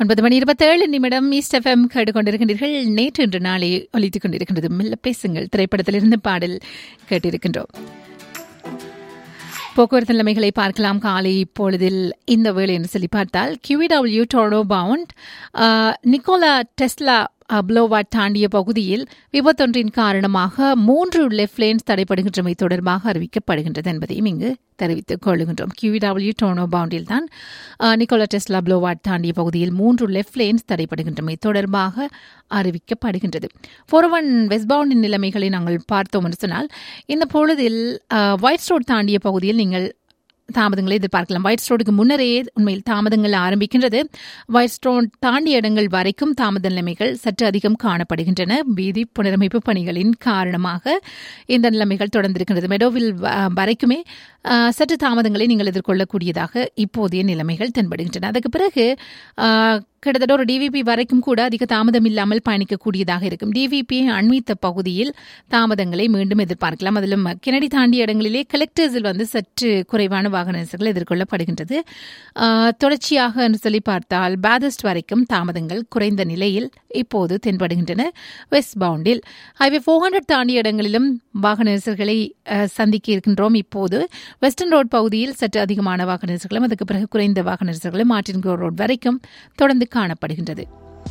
ஒன்பது மணி இருபத்தேழு நிமிடம் ஈஸ்ட் எஃப்எம் கேட்டுக்கொண்டிருக்கின்றீர்கள் நேற்று இன்று நாளை ஒலித்துக் கொண்டிருக்கின்றது மெல்ல பேசுங்கள் திரைப்படத்திலிருந்து பாடல் கேட்டிருக்கின்றோம் போக்குவரத்து நிலைமைகளை பார்க்கலாம் காலை இப்பொழுதில் இந்த வேலை என்று சொல்லி பார்த்தால் QEW Toronto bound Nikola Tesla boulevard தாண்டிய பகுதியில் விபத்தொன்றின் காரணமாக மூன்று லெஃப்ட் லேன்ஸ் தடைப்படுகின்றமை தொடர்பாக அறிவிக்கப்படுகின்றது என்பதையும் இங்கு தெரிவித்துக் கொள்ளுகின்றோம் கியூடபிள்யூ டோனோ பவுண்டில் தான் நிக்கோலா டெஸ்லா ப்ளோவாட் தாண்டிய பகுதியில் மூன்று லெஃப்ட் லேன்ஸ் தடைப்படுகின்றமை தொடர்பாக அறிவிக்கப்படுகின்றது ஃபோர் ஒன் வெஸ்ட் பவுண்டின் நிலைமைகளை நாங்கள் பார்த்தோம் என்று சொன்னால் இந்த பொழுதில் ஒயிட் ரோட் தாண்டிய பகுதியில் நீங்கள் தாமதங்களை எதிர்பார்க்கலாம் ஒயிட் ஸ்டோனுக்கு முன்னரே உண்மையில் தாமதங்கள் ஆரம்பிக்கின்றது ஒயிட் ஸ்டோன் தாண்டிய இடங்கள் வரைக்கும் தாமத நிலைமைகள் சற்று அதிகம் காணப்படுகின்றன வீதி புனரமைப்பு பணிகளின் காரணமாக இந்த நிலைமைகள் தொடர்ந்திருக்கின்றது மெடோவில் வரைக்குமே சற்று தாமதங்களை நீங்கள் எதிர்கொள்ளக்கூடியதாக இப்போதைய நிலைமைகள் தென்படுகின்றன அதுக்கு பிறகு கிட்டத்தட்ட ஒரு டிவிபி வரைக்கும் கூட அதிக தாமதம் இல்லாமல் பயணிக்கக்கூடியதாக இருக்கும் டிவிபியை அண்மித்த பகுதியில் தாமதங்களை மீண்டும் எதிர்பார்க்கலாம் அதிலும் கிணடி தாண்டிய இடங்களிலே கலெக்டர்ஸில் வந்து சற்று குறைவான வாகன நெரிசல்கள் எதிர்கொள்ளப்படுகின்றது தொடர்ச்சியாக என்று சொல்லி பார்த்தால் பேதஸ்ட் வரைக்கும் தாமதங்கள் குறைந்த நிலையில் இப்போது தென்படுகின்றன வெஸ்ட் பவுண்டில் ஹைவே ஃபோர் ஹண்ட்ரட் தாண்டிய இடங்களிலும் வாகன நெரிசல்களை சந்திக்க இருக்கின்றோம் இப்போது வெஸ்டர்ன் ரோட் பகுதியில் சற்று அதிகமான வாகன நெரிசல்களும் அதுக்கு பிறகு குறைந்த வாகன நெரிசல்களும் மார்டின் ரோட் வரைக்கும் தொடர்ந்து காணப்படுகின்றது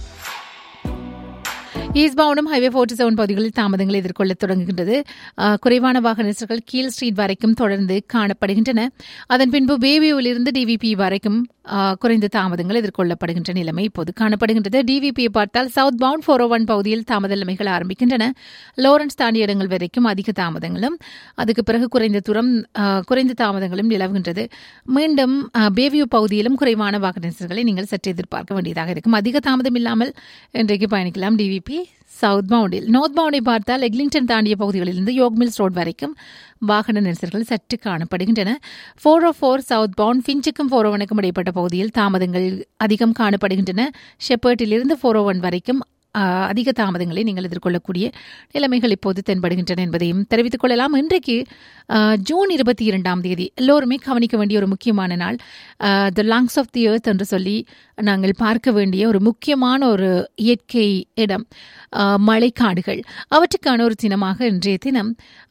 ஈஸ்ட் பவுண்டும் ஹைவே ஃபோர்ட்டி செவன் பகுதிகளில் தாமதங்களை எதிர்கொள்ள தொடங்குகின்றது குறைவான வாகன நெரிசல்கள் கீழ் ஸ்ட்ரீட் வரைக்கும் தொடர்ந்து காணப்படுகின்றன அதன் பின்பு பேபியூவிலிருந்து டிவிபி வரைக்கும் குறைந்த தாமதங்கள் எதிர்கொள்ளப்படுகின்ற நிலைமை இப்போது காணப்படுகின்றது டிவிபியை பார்த்தால் சவுத் பவுண்ட் ஃபோர் ஒன் பகுதியில் தாமத நிலைமைகள் ஆரம்பிக்கின்றன லோரன்ஸ் தாண்டிய இடங்கள் வரைக்கும் அதிக தாமதங்களும் அதுக்கு பிறகு குறைந்த தூரம் குறைந்த தாமதங்களும் நிலவுகின்றது மீண்டும் பேவியூ பகுதியிலும் குறைவான வாகன நெரிசல்களை நீங்கள் சற்று எதிர்பார்க்க வேண்டியதாக இருக்கும் அதிக தாமதம் இல்லாமல் இன்றைக்கு பயணிக்கலாம் டிவிபி சவுத் பவுண்டில் நார்த் பவுண்டை பார்த்தால் எக்லிங்டன் தாண்டிய பகுதிகளிலிருந்து யோக் மில்ஸ் ரோட் வரைக்கும் வாகன நெரிசல்கள் சற்று காணப்படுகின்றன four oh four south bound ஃபின்ச்சுக்கும் ஃபோர் ஓவனுக்கும் இடைப்பட்ட பகுதியில் தாமதங்கள் அதிகம் காணப்படுகின்றன ஷெப்பர்ட்டிலிருந்து ஃபோர் ஓ ஒன் வரைக்கும் அதிக தாமதங்களை நீங்கள் எதிர்கொள்ளக்கூடிய நிலைமைகள் இப்போது தென்படுகின்றன என்பதையும் தெரிவித்துக் கொள்ளலாம் இன்றைக்கு ஜூன் இருபத்தி இரண்டாம் தேதி எல்லோருமே கவனிக்க வேண்டிய ஒரு முக்கியமான நாள் the lungs of the earth என்று சொல்லி நாங்கள் பார்க்க வேண்டிய ஒரு முக்கியமான ஒரு இயற்கை இடம் மழைக்காடுகள் அவற்றுக்கான ஒரு தினமாக இன்றைய தினம்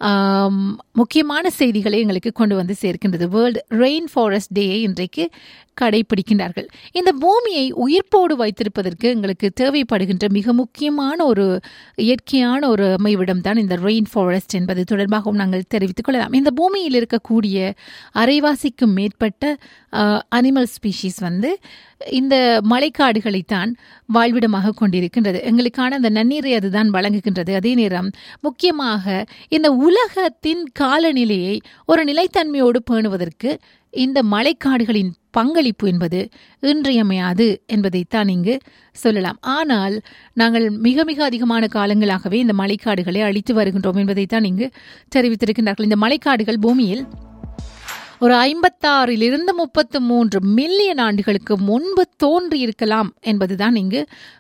முக்கியமான செய்திகளை எங்களுக்கு கொண்டு வந்து சேர்க்கின்றது வேர்ல்டு ரெயின் ஃபாரஸ்ட் டேயை இன்றைக்கு கடைபிடிக்கின்றார்கள் இந்த பூமியை உயிர்ப்போடு வைத்திருப்பதற்கு எங்களுக்கு தேவைப்படுகின்ற மிக முக்கியமான ஒரு இயற்கையான ஒரு அமைவிடம் தான் இந்த ரெயின் ஃபாரஸ்ட் என்பது தொடர்பாகவும் நாங்கள் தெரிவித்துக் கொள்ளலாம் இந்த பூமியில் இருக்கக்கூடிய அரைவாசிக்கும் மேற்பட்ட அனிமல் ஸ்பீஷீஸ் வந்து இந்த மழைக்காடுகளைத்தான் வாழ்விடமாக கொண்டிருக்கின்றது எங்களுக்கான அந்த நன்னீரை அதுதான் வழங்குகின்றது அதே நேரம் முக்கியமாக இந்த உலகத்தின் காலநிலையை ஒரு நிலைத்தன்மையோடு பேணுவதற்கு இந்த மழைக்காடுகளின் பங்களிப்பு என்பது இன்றியமையாது என்பதைத்தான் இங்கு சொல்லலாம் ஆனால் நாங்கள் மிக மிக அதிகமான காலங்களாகவே இந்த மழைக்காடுகளை அழித்து வருகின்றோம் என்பதைத்தான் இங்கு தெரிவித்திருக்கின்றார்கள் இந்த மழைக்காடுகள் பூமியில் ஒரு ஐம்பத்தாறிலிருந்து முப்பத்து மூன்று மில்லியன் ஆண்டுகளுக்கு முன்பு தோன்றி இருக்கலாம் என்பதுதான் இங்கு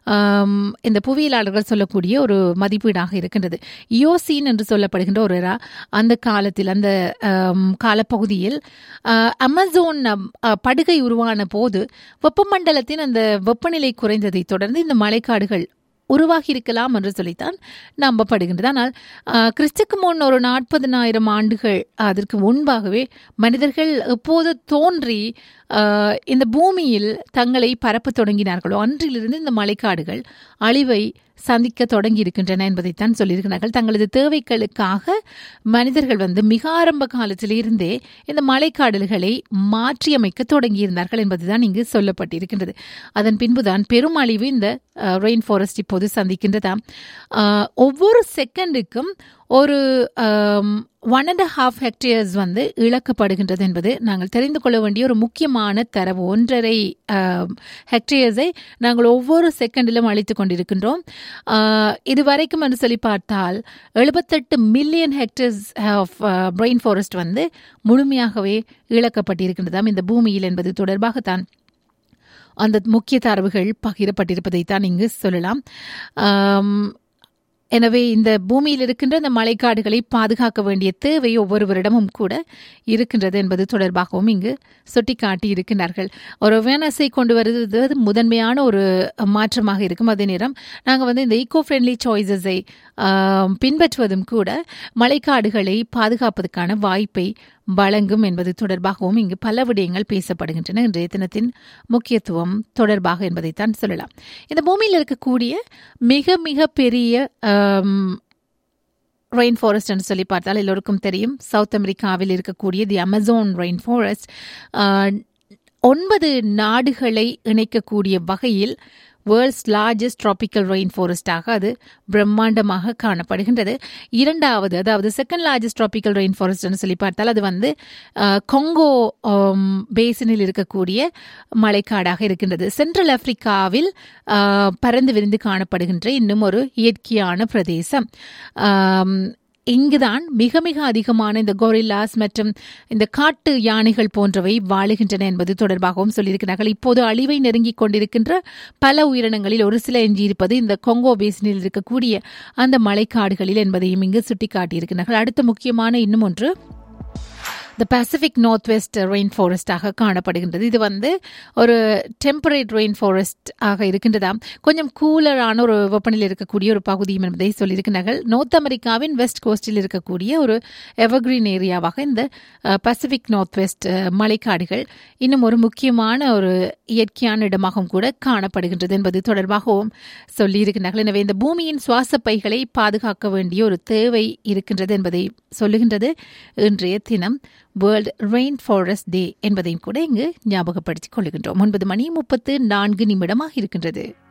இந்த புவியியலாளர்கள் சொல்லக்கூடிய ஒரு மதிப்பீடாக இருக்கின்றது யோசின் என்று சொல்லப்படுகின்ற ஒரு அந்த காலத்தில் அந்த காலப்பகுதியில் அமேசான் படுகை உருவான போது வெப்பமண்டலத்தின் அந்த வெப்பநிலை குறைந்ததை தொடர்ந்து இந்த மழைக்காடுகள் உருவாகி இருக்கலாம் என்று சொல்லித்தான் நம்பப்படுகின்றது ஆனால் கிறிஸ்துக்கு முன் ஒரு நாற்பதனாயிரம் ஆண்டுகள் அதற்கு முன்பாகவே மனிதர்கள் எப்போது தோன்றி இந்த பூமியில் தங்களை பரப்ப தொடங்கினார்களோ அன்றிலிருந்து இந்த மழைக்காடுகள் அழிவை சந்திக்க தொடங்கி இருக்கின்றன என்பதைத்தான் சொல்லியிருக்கிறார்கள் தங்களது தேவைகளுக்காக மனிதர்கள் வந்து மிக ஆரம்ப காலத்திலிருந்தே இந்த மழைக்காடல்களை மாற்றியமைக்க தொடங்கியிருந்தார்கள் என்பதுதான் இங்கு சொல்லப்பட்டிருக்கின்றது அதன் பின்புதான் பெரும் அழிவு இந்த ரெயின் ஃபாரஸ்ட் இப்போது சந்திக்கின்றதாம் ஒவ்வொரு செகண்டுக்கும் ஒரு ஒன் அண்ட் ஹாஃப் ஹெக்டேர்ஸ் வந்து இழக்கப்படுகின்றது என்பது நாங்கள் தெரிந்து கொள்ள வேண்டிய ஒரு முக்கியமான தரவு ஒன்றரை ஹெக்டேர்ஸை நாங்கள் ஒவ்வொரு செகண்டிலும் அழித்து கொண்டிருக்கின்றோம் இதுவரைக்கும் என்று சொல்லி பார்த்தால் எழுபத்தெட்டு million hectares of rain forest வந்து முழுமையாகவே இழக்கப்பட்டிருக்கின்றதாம் இந்த பூமியில் என்பது தொடர்பாகத்தான் அந்த முக்கிய தரவுகள் பகிரப்பட்டிருப்பதைத்தான் இங்கு சொல்லலாம் எனவே இந்த பூமியில் இருக்கின்ற இந்த மழைக்காடுகளை பாதுகாக்க வேண்டிய தேவை ஒவ்வொருவரிடமும் கூட இருக்கின்றது என்பது தொடர்பாகவும் இங்கு சுட்டிக்காட்டி இருக்கின்றார்கள் ஒரு அவேர்னஸை கொண்டு வருவது முதன்மையான ஒரு மாற்றமாக இருக்கும் அதே நேரம் நாங்கள் வந்து இந்த ஈகோ ஃப்ரெண்ட்லி சாய்ஸஸை பின்பற்றுவதும் கூட மழைக்காடுகளை பாதுகாப்பதற்கான வாய்ப்பை வழங்கும் என்பது தொடர்பாகவும் இங்கு பல விடயங்கள் பேசப்படுகின்றன இன்றைய தினத்தின் முக்கியத்துவம் தொடர்பாக என்பதைத்தான் சொல்லலாம் இந்த பூமியில் இருக்கக்கூடிய மிக மிக பெரிய ரெயின் ஃபாரஸ்ட் சொல்லி பார்த்தால் எல்லோருக்கும் தெரியும் சவுத் அமெரிக்காவில் இருக்கக்கூடிய தி அமேசான் ரெயின் ஃபாரஸ்ட் ஒன்பது நாடுகளை இணைக்கக்கூடிய வகையில் வேர்ல்ட்ஸ் லார்ஜஸ்ட் ட்ராபிக்கல் ரெயின் ஃபாரஸ்டாக அது பிரம்மாண்டமாக காணப்படுகின்றது இரண்டாவது அதாவது செகண்ட் லார்ஜஸ்ட் ட்ராபிக்கல் ரெயின் ஃபாரஸ்ட்னு சொல்லி பார்த்தால் அது வந்து கொங்கோ பேசனில் இருக்கக்கூடிய மலைக்காடாக இருக்கின்றது சென்ட்ரல் ஆப்பிரிக்காவில் பறந்து விரிந்து காணப்படுகின்ற இன்னும் ஒரு இயற்கையான பிரதேசம் இங்குதான் மிக மிக அதிகமான இந்த கொரில்லாஸ் மற்றும் இந்த காட்டு யானைகள் போன்றவை வாழுகின்றன என்பது தொடர்பாகவும் சொல்லியிருக்கிறார்கள் இப்போது அழிவை நெருங்கிக் கொண்டிருக்கின்ற பல உயிரினங்களில் ஒரு சில எஞ்சியிருப்பது இந்த கொங்கோ பேசினில் இருக்கக்கூடிய அந்த மலைக்காடுகளில் என்பதையும் இங்கு சுட்டிக்காட்டியிருக்கிறார்கள் அடுத்த முக்கியமான இன்னும் ஒன்று the Pacific north west rain ஃபாரஸ்டாக காணப்படுகின்றது இது வந்து ஒரு டெம்பரேட் ரெயின் ஃபாரஸ்ட் ஆக இருக்கின்றதாம் கொஞ்சம் கூலரான ஒரு வெப்பநிலை இருக்கக்கூடிய ஒரு பகுதியும் என்பதை சொல்லியிருக்கிறார்கள் நார்த் அமெரிக்காவின் வெஸ்ட் கோஸ்டில் இருக்கக்கூடிய ஒரு எவர்கிரீன் ஏரியாவாக இந்த பசிபிக் நார்த் வெஸ்ட் மலைக்காடுகள் இன்னும் ஒரு முக்கியமான ஒரு இயற்கையான இடமாகவும் கூட காணப்படுகின்றது என்பது தொடர்பாகவும் சொல்லியிருக்கிறார்கள் எனவே இந்த பூமியின் சுவாச பைகளை பாதுகாக்க வேண்டிய ஒரு தேவை இருக்கின்றது என்பதை சொல்லுகின்றது இன்றைய தினம் வேர்ல்ட் ரெயின் ஃபாரஸ்ட் டே என்பதையும் கூட இங்கு ஞாபகப்படுத்திக் கொள்கின்றோம் ஒன்பது மணி முப்பத்து நான்கு நிமிடமாக இருக்கின்றது